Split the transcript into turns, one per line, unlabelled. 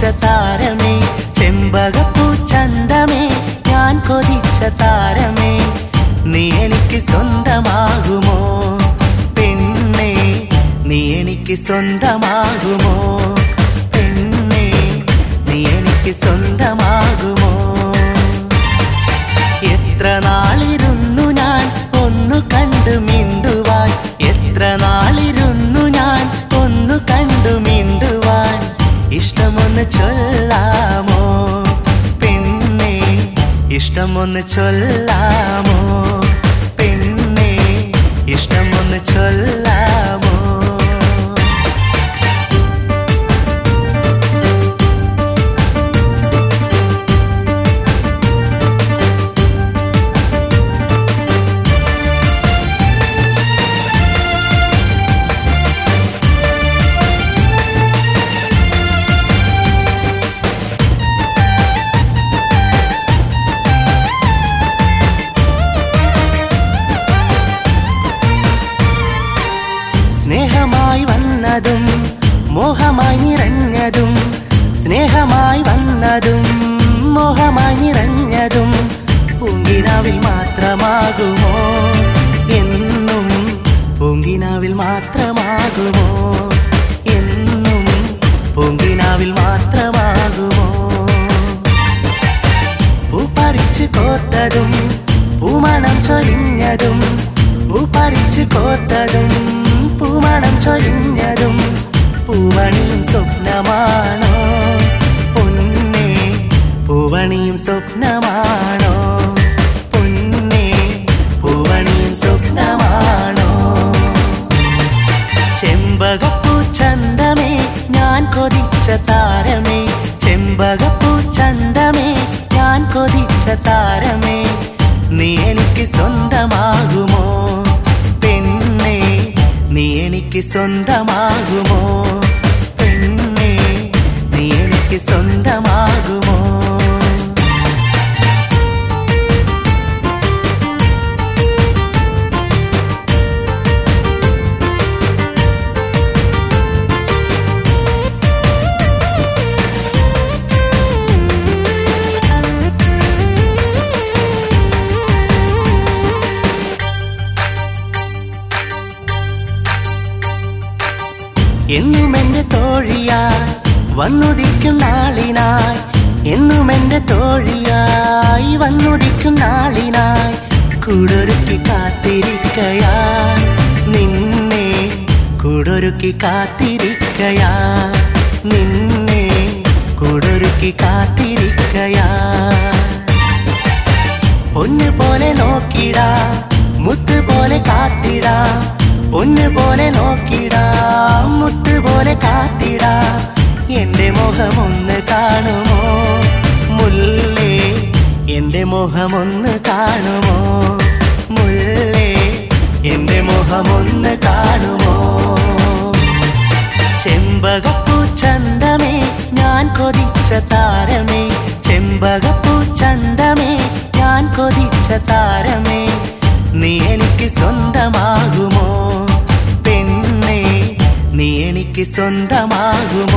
താരമേ ചെമ്പകപ്പൂ ചന്തമേ ഞാൻ കൊതിച്ച താരമേ നീ എനിക്ക് സ്വന്തമാകുമോ പെണ്ണേ നീ എനിക്ക് സ്വന്തമാകുമോ പെണ്ണേ നീ എനിക്ക് സ്വന്തമാകുമോ എത്ര നാളിരുന്നു ഞാൻ ഒന്നു കണ്ടു മിണ്ടുവാൻ എത്ര നാളിരുന്നു ഞാൻ ഒന്നു കണ്ടു മിണ്ടുവാൻ ഇഷ്ടമൊന്ന് ചൊല്ലാമോ പെണ്ണേ ഇഷ്ടമൊന്ന് ചൊല്ലാമോ പെണ്ണേ ഇഷ്ടമൊന്ന് ചൊല്ലാമോ സ്നേഹമായി വന്നതും മോഹമായി നിറഞ്ഞതും സ്നേഹമായി വന്നതും മോഹമായി നിറഞ്ഞതും പൂങ്കിനാവിൽ മാത്രമാകുമോ എന്നും പൂങ്കിനാവിൽ മാത്രമാകുമോ എന്നും പൂങ്കിനാവിൽ മാത്രമാകുമോ പൂ പറിച്ചു കോർത്തതും പൂമണം ചൊരിഞ്ഞതും പൂ പറിച്ചു കോർത്തതും പൂമണം ചൊരിഞ്ഞതും പൂവണിയും സ്വപ്നമാണോ പൊന്നേ പൂവണിയും സ്വപ്നമാണോ പൊന്നേ പൂവണിയും സ്വപ്നമാണോ ചെമ്പകപ്പൂ ചന്തമേ ഞാൻ കൊതിച്ച താരമേ ചെമ്പകപ്പൂ ചന്തമേ ഞാൻ കൊതിച്ച താരമേ നീ എനിക്ക് സ്വന്തമാകുമോ പെണ്ണേ നീ എനിക്ക് സ്വന്തമാകുമോ പെണ്ണേ നീ എനിക്ക് സ്വന്തമാകുമോ എന്നും എന്റെ തോഴിയായി വന്നുദിക്കും നാളിനായി എന്നും എന്റെ തോഴിയായി വന്നുദിക്കും നാളിനായി കൂടൊരുക്കി കാത്തിരിക്കയായി നിന്നെ കൂടൊരുക്കി കാത്തിരിക്കയാ നിന്നെ കൂടൊരുക്കി കാത്തിരിക്കയാ പൊന്നു പോലെ നോക്കിടാ മുത്ത് പോലെ കാത്തിടാ പൊന്നു പോലെ നോക്കിടാ മുത്ത് പോലെ കാത്തിടാ എന്റെ മുഖമൊന്ന് കാണുമോ മുല്ലേ എന്റെ മുഖമൊന്ന് കാണുമോ മുല്ലേ എന്റെ മുഖമൊന്ന് കാണുമോ ചെമ്പകപ്പൂ ചന്തമേ ഞാൻ കൊതിച്ച താരമേ ചെമ്പകപ്പൂ ചന്തമേ ഞാൻ കൊതിച്ച താരമേ നീ എനിക്ക് സ്വന്തമാകുമോ പെണ്ണേ നീ എനിക്ക് സ്വന്തമാകുമോ